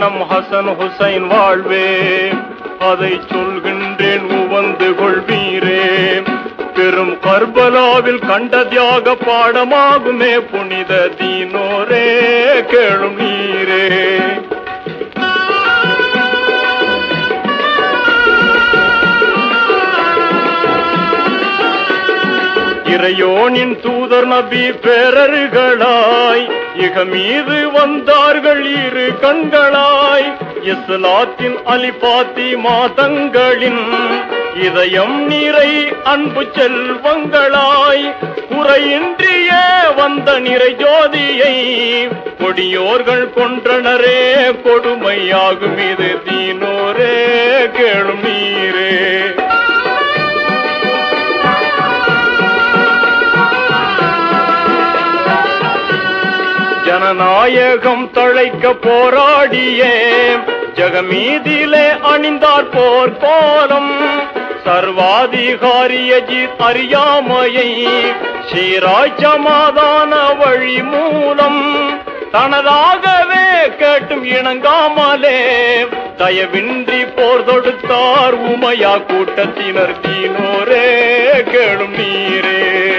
நம் ஹசன் ஹுசைன் வாழ்வே அதை சொல்கின்றேன் உவந்து கொள்வீரே பெரும் கர்பலாவில் கண்ட தியாக பாடமாகுமே புனித தீனோரே கேளும் நீரே இறையோனின் தூதர் நபி பேரர்களாய் இக மீது வந்தார்கள் இரு கண்களாய் இஸ்லாத்தின் அலிபாத்தி மாதங்களின் இதயம் நீரை அன்பு செல்வங்களாய் குறையின்றியே வந்த நிறை ஜோதியை கொடியோர்கள் கொன்றனரே கொடுமையாகும் இது தீனோரே கேளும் நீரே ஜனநாயகம் தழைக்க போராடியே ஜகமீதிலே அணிந்தார் போர் கோலம் சர்வாதிகாரிய ஜீத் அறியாமையை சீராய் சமாதான வழி மூலம் தனதாகவே கேட்டும் இணங்காமலே தயவின்றி போர் தொடுத்தார் உமையா கூட்டத்தினர் தீனோரே கேளும் நீரே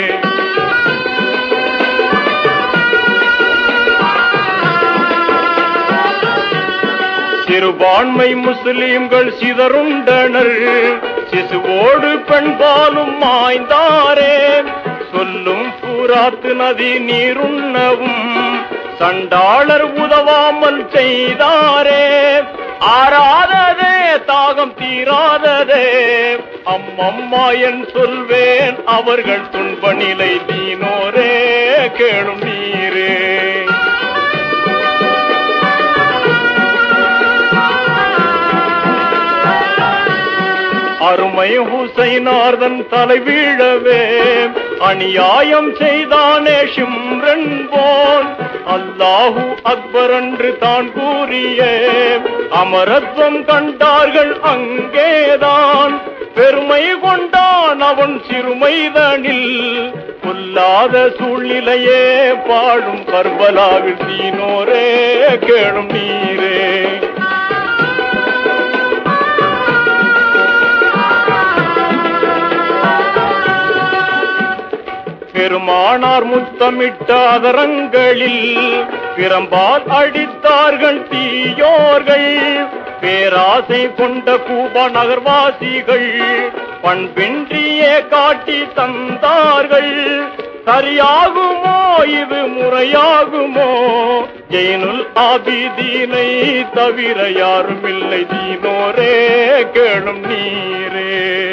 சிறுபான்மை முஸ்லிம்கள் சிதறுண்டனர் சிசுவோடு பெண்பாலும் மாய்ந்தாரே சொல்லும் பூராத்து நதி நீருண்ணவும் சண்டாளர் உதவாமல் செய்தாரே ஆறாததே தாகம் தீராததே அம்மம்மா என் சொல்வேன் அவர்கள் துன்ப நிலை தீனோரே கேளும் நீரே அருமை ஹுசைனார்தன் தலை வீழவே அநியாயம் செய்தானே ஷிம்ரன் போன் அல்லாஹு அக்பர் என்று தான் கூறிய அமரத்வம் கண்டார்கள் அங்கேதான் பெருமை கொண்டான் அவன் சிறுமைதனில் கொல்லாத சூழ்நிலையே பாடும் கர்பலாவில் தீனோரே கேளும் நீரே பெருமானார் முத்தமிட்ட அதரங்களில் பிரம்பால் அடித்தார்கள் தீயோர்கள் பேராசை கொண்ட கூபா நகர்வாசிகள் பண்பின்றியே காட்டி தந்தார்கள் சரியாகுமோ இது முறையாகுமோ ஜெயினுல் ஆபிதீனை தவிர யாரும் இல்லை தீனோரே கேளும் நீரே